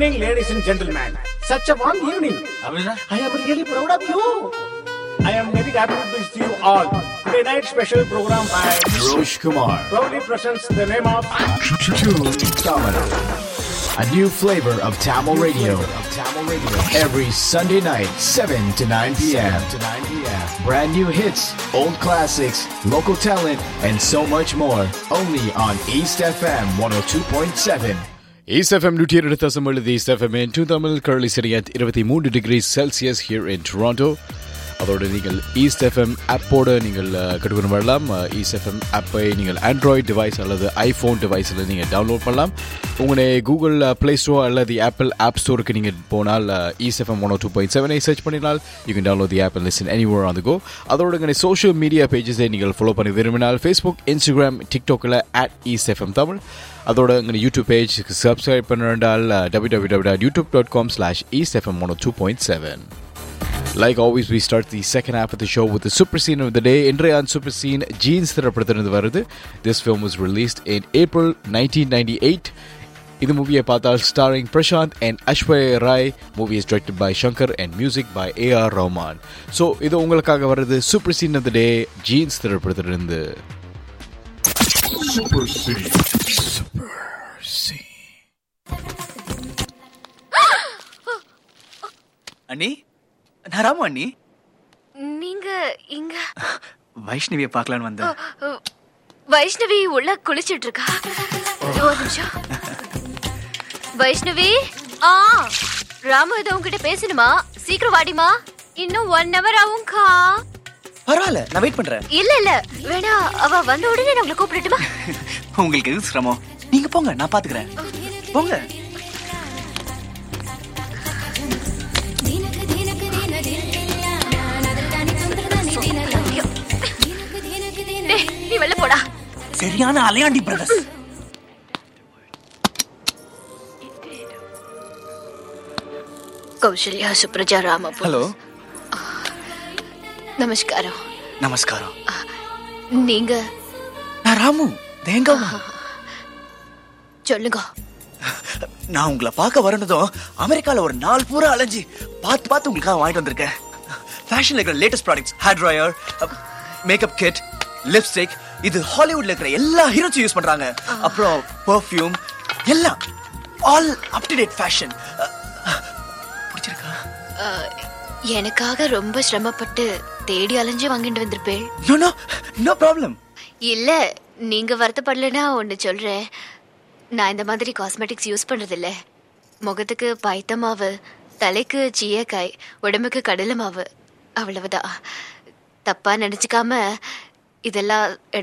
evening, ladies and gentlemen. Such a warm evening. அப்படின்னா I am really proud of you. I am very happy to visit you all. Today night special program by Rosh Kumar. proudly presents the name of Domino. A new flavor of Tamil radio. Every Sunday night, 7 to 9 p.m. Brand new hits, old classics, local talent, and so much more. Only on East FM 102.7. East FM நூற்றி இரண்டு தசம் எழுதி East FM in two Tamil currently sitting at இருபத்தி மூன்று degrees Celsius here in Toronto அதோடு நீங்கள் east FM ஆப்போட நீங்கள் கட்டுக்கணும் வரலாம் ஈஸ்ட் எஃப்எம் ஆப்பை நீங்கள் ஆண்ட்ராய்டு டிவைஸ் அல்லது ஐஃபோன் டிவைஸில் நீங்கள் டவுன்லோட் பண்ணலாம் உங்களுடைய கூகுள் ப்ளே ஸ்டோர் அல்லது ஆப்பிள் ஆப் ஸ்டோருக்கு நீங்கள் போனால் East FM one two point செவனை சர்ச் பண்ணினால் you can download the app and listen anywhere on go அதோட உங்களுடைய சோஷியல் மீடியா பேஜஸை நீங்கள் ஃபாலோ பண்ணி விரும்பினால் ஃபேஸ்புக் இன்ஸ்டாகிராம் டிக்டாக்கில் அட் ஈஸ்ட் எஃப்எம் தமிழ் அதோட எங்கள் யூடியூப் பேஜ் சப்ஸ்கிரைப் பண்ணிருந்தால் W W W dot YouTube dot com slash East FM one two point seven Like always, we start the second half of the show with the super scene of the day. இன்றைய on super scene jeans திரைப்படத்திலிருந்து வருது This film was released in April 1998. இது மூவியை பார்த்தால் starring Prashanth and Aishwarya Rai movie is directed by Shankar and music by A.R. Rahman. So இது உங்களுக்காக வருது super scene of the day jeans திரைப்படத்திலிருந்து Super C. அண்ணி நான் ராமு அண்ணி நீங்க இங்க வைஷ்ணவியை பார்க்கலான்னு வந்தேன் அ, வைஷ்ணவி உள்ள குளிச்சிட்டு இருக்கா ஒரு நிமிஷம் வைஷ்ணவி ஆ ராமு ஏதோ உங்ககிட்ட பேசணுமா சீக்கிரம் வாடிமா இன்னும் ஒன் ஹவர் ஆகும்க்கா பரவாயில்ல நான் வெயிட் பண்றேன் இல்ல இல்ல வேணா அவ வந்த உடனே நான் உங்களை கூப்பிடட்டுமா உங்களுக்கு எது சிரமம் நீங்க போங்க நான் பாத்துக்கிறேன் போங்க டேய், நீ வெளில போடா சரியான அலையாண்டி பிரதர்ஸ் கௌசல்யா சுப்ரஜா ராம ஹலோ நமஸ்காரம் நமஸ்காரம் நீங்க நான் ராமு தேங்காவும் சொல்லுங்க நான் உங்களை பார்க்க வரணுதும் அமெரிக்கால ஒரு நாள் பூரா அலைஞ்சு பார்த்து பார்த்து உங்களுக்காக வாங்கிட்டு வந்திருக்கேன் ஃபேஷன்ல இருக்கிற latest products hair dryer makeup kit lipstick இது ஹாலிவுட்ல இருக்கிற எல்லா ஹீரோஸும் யூஸ் பண்றாங்க அப்புறம் பெர்ஃப்யூம் எல்லாம் all up to date fashion பிடிச்சிருக்கா எனக்காக ரொம்ப சிரமப்பட்டு தேடி அலைஞ்சு வாங்கிட்டு வந்திருப்பேன் நோ நோ நோ ப்ராப்ளம் இல்ல நீங்க வருத்தப்படலைன்னா ஒண்ணு சொல்றேன் நான் இந்த மாதிரி காஸ்மெட்டிக்ஸ் யூஸ் பண்றது இல்ல முகத்துக்கு பைத்த மாவு தலைக்கு சீயக்காய் உடம்புக்கு கடலை மாவு அவ்வளவுதான் தப்பா நினைச்சுக்காம இதெல்லாம்